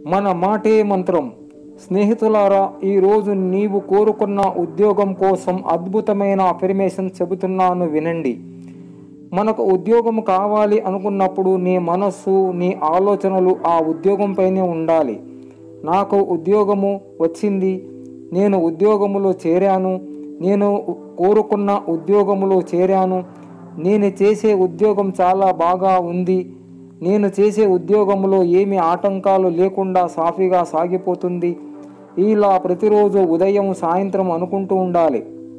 మన మాటే మంత్రం స్నేహితులారా ఈరోజు నీవు కోరుకున్న ఉద్యోగం కోసం అద్భుతమైన అఫర్మేషన్ చెబుతున్నాను వినండి మనకు ఉద్యోగం కావాలి అనుకున్నప్పుడు నీ మనస్సు నీ ఆలోచనలు ఆ ఉద్యోగంపైనే ఉండాలి నాకు ఉద్యోగము వచ్చింది నేను ఉద్యోగములో చేరాను నేను కోరుకున్న ఉద్యోగములో చేరాను నేను చేసే ఉద్యోగం చాలా బాగా ఉంది నేను చేసే ఉద్యోగంలో ఏమి ఆటంకాలు లేకుండా సాఫీగా సాగిపోతుంది ఇలా ప్రతిరోజు ఉదయం సాయంత్రం అనుకుంటూ ఉండాలి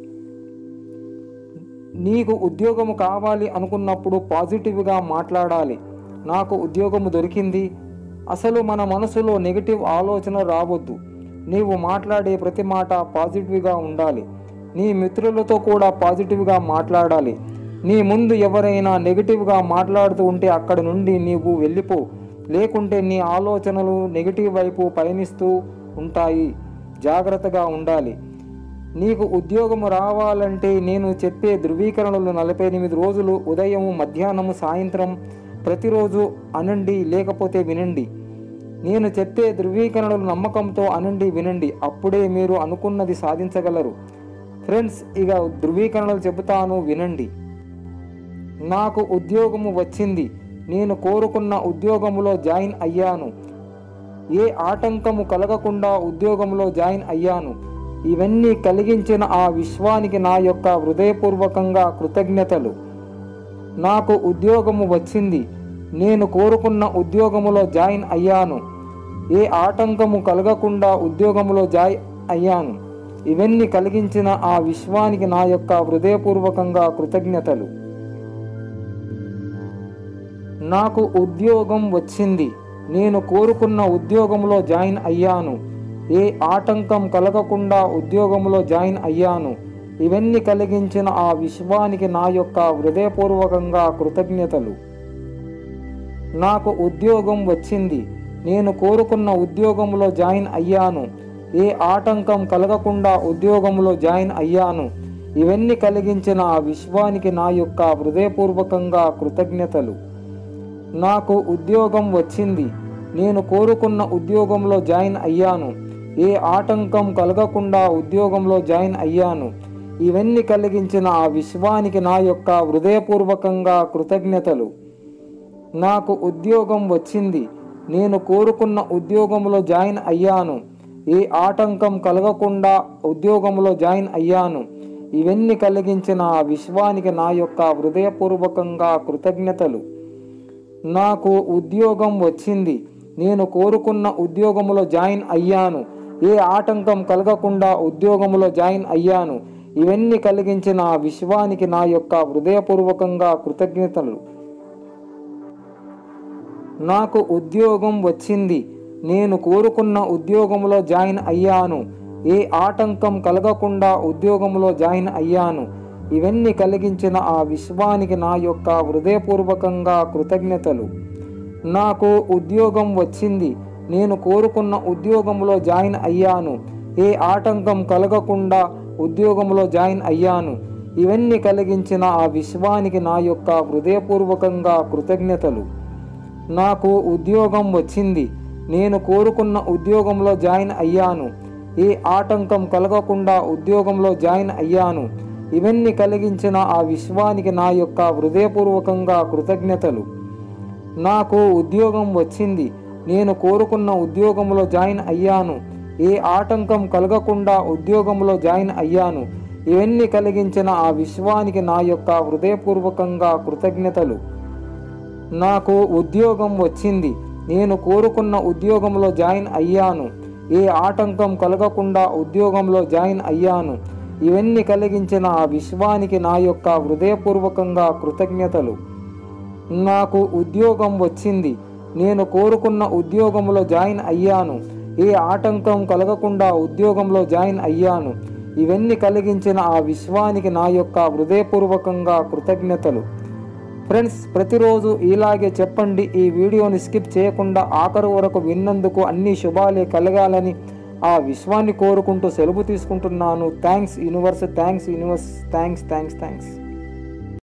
నీకు ఉద్యోగం కావాలి అనుకున్నప్పుడు పాజిటివ్గా మాట్లాడాలి నాకు ఉద్యోగము దొరికింది అసలు మన మనసులో నెగిటివ్ ఆలోచన రావద్దు నీవు మాట్లాడే ప్రతి మాట పాజిటివ్గా ఉండాలి నీ మిత్రులతో కూడా పాజిటివ్గా మాట్లాడాలి నీ ముందు ఎవరైనా నెగిటివ్గా మాట్లాడుతూ ఉంటే అక్కడ నుండి నీవు వెళ్ళిపో లేకుంటే నీ ఆలోచనలు నెగిటివ్ వైపు పయనిస్తూ ఉంటాయి జాగ్రత్తగా ఉండాలి నీకు ఉద్యోగం రావాలంటే నేను చెప్పే ధృవీకరణలు నలభై ఎనిమిది రోజులు ఉదయం మధ్యాహ్నం సాయంత్రం ప్రతిరోజు అనండి లేకపోతే వినండి నేను చెప్పే ధృవీకరణలు నమ్మకంతో అనండి వినండి అప్పుడే మీరు అనుకున్నది సాధించగలరు ఫ్రెండ్స్ ఇక ధృవీకరణలు చెబుతాను వినండి నాకు ఉద్యోగము వచ్చింది నేను కోరుకున్న ఉద్యోగములో జాయిన్ అయ్యాను ఏ ఆటంకము కలగకుండా ఉద్యోగంలో జాయిన్ అయ్యాను ఇవన్నీ కలిగించిన ఆ విశ్వానికి నా యొక్క హృదయపూర్వకంగా కృతజ్ఞతలు నాకు ఉద్యోగము వచ్చింది నేను కోరుకున్న ఉద్యోగములో జాయిన్ అయ్యాను ఏ ఆటంకము కలగకుండా ఉద్యోగములో జాయిన్ అయ్యాను ఇవన్నీ కలిగించిన ఆ విశ్వానికి నా యొక్క హృదయపూర్వకంగా కృతజ్ఞతలు నాకు ఉద్యోగం వచ్చింది నేను కోరుకున్న ఉద్యోగంలో జాయిన్ అయ్యాను ఏ ఆటంకం కలగకుండా ఉద్యోగంలో జాయిన్ అయ్యాను ఇవన్నీ కలిగించిన ఆ విశ్వానికి నా యొక్క హృదయపూర్వకంగా కృతజ్ఞతలు నాకు ఉద్యోగం వచ్చింది నేను కోరుకున్న ఉద్యోగంలో జాయిన్ అయ్యాను ఏ ఆటంకం కలగకుండా ఉద్యోగంలో జాయిన్ అయ్యాను ఇవన్నీ కలిగించిన ఆ విశ్వానికి నా యొక్క హృదయపూర్వకంగా కృతజ్ఞతలు నాకు ఉద్యోగం వచ్చింది నేను కోరుకున్న ఉద్యోగంలో జాయిన్ అయ్యాను ఏ ఆటంకం కలగకుండా ఉద్యోగంలో జాయిన్ అయ్యాను ఇవన్నీ కలిగించిన ఆ విశ్వానికి నా యొక్క హృదయపూర్వకంగా కృతజ్ఞతలు నాకు ఉద్యోగం వచ్చింది నేను కోరుకున్న ఉద్యోగంలో జాయిన్ అయ్యాను ఏ ఆటంకం కలగకుండా ఉద్యోగంలో జాయిన్ అయ్యాను ఇవన్నీ కలిగించిన ఆ విశ్వానికి నా యొక్క హృదయపూర్వకంగా కృతజ్ఞతలు నాకు ఉద్యోగం వచ్చింది నేను కోరుకున్న ఉద్యోగంలో జాయిన్ అయ్యాను ఏ ఆటంకం కలగకుండా ఉద్యోగంలో జాయిన్ అయ్యాను ఇవన్నీ కలిగించిన ఆ విశ్వానికి నా యొక్క హృదయపూర్వకంగా కృతజ్ఞతలు నాకు ఉద్యోగం వచ్చింది నేను కోరుకున్న ఉద్యోగంలో జాయిన్ అయ్యాను ఏ ఆటంకం కలగకుండా ఉద్యోగంలో జాయిన్ అయ్యాను ఇవన్నీ కలిగించిన ఆ విశ్వానికి నా యొక్క హృదయపూర్వకంగా కృతజ్ఞతలు నాకు ఉద్యోగం వచ్చింది నేను కోరుకున్న ఉద్యోగంలో జాయిన్ అయ్యాను ఏ ఆటంకం కలగకుండా ఉద్యోగంలో జాయిన్ అయ్యాను ఇవన్నీ కలిగించిన ఆ విశ్వానికి నా యొక్క హృదయపూర్వకంగా కృతజ్ఞతలు నాకు ఉద్యోగం వచ్చింది నేను కోరుకున్న ఉద్యోగంలో జాయిన్ అయ్యాను ఏ ఆటంకం కలగకుండా ఉద్యోగంలో జాయిన్ అయ్యాను ఇవన్నీ కలిగించిన ఆ విశ్వానికి నా యొక్క హృదయపూర్వకంగా కృతజ్ఞతలు నాకు ఉద్యోగం వచ్చింది నేను కోరుకున్న ఉద్యోగంలో జాయిన్ అయ్యాను ఏ ఆటంకం కలగకుండా ఉద్యోగంలో జాయిన్ అయ్యాను ఇవన్నీ కలిగించిన ఆ విశ్వానికి నా యొక్క హృదయపూర్వకంగా కృతజ్ఞతలు నాకు ఉద్యోగం వచ్చింది నేను కోరుకున్న ఉద్యోగంలో జాయిన్ అయ్యాను ఏ ఆటంకం కలగకుండా ఉద్యోగంలో జాయిన్ అయ్యాను ఇవన్నీ కలిగించిన ఆ విశ్వానికి నా యొక్క హృదయపూర్వకంగా కృతజ్ఞతలు నాకు ఉద్యోగం వచ్చింది నేను కోరుకున్న ఉద్యోగంలో జాయిన్ అయ్యాను ఏ ఆటంకం కలగకుండా ఉద్యోగంలో జాయిన్ అయ్యాను ఇవన్నీ కలిగించిన ఆ విశ్వానికి నా యొక్క హృదయపూర్వకంగా కృతజ్ఞతలు ఫ్రెండ్స్ ప్రతిరోజు ఇలాగే చెప్పండి ఈ వీడియోని స్కిప్ చేయకుండా ఆఖరు వరకు విన్నందుకు అన్ని శుభాలే కలగాలని ఆ విశ్వాన్ని కోరుకుంటూ సెలవు తీసుకుంటున్నాను thanks universe thanks universe thanks thanks thanks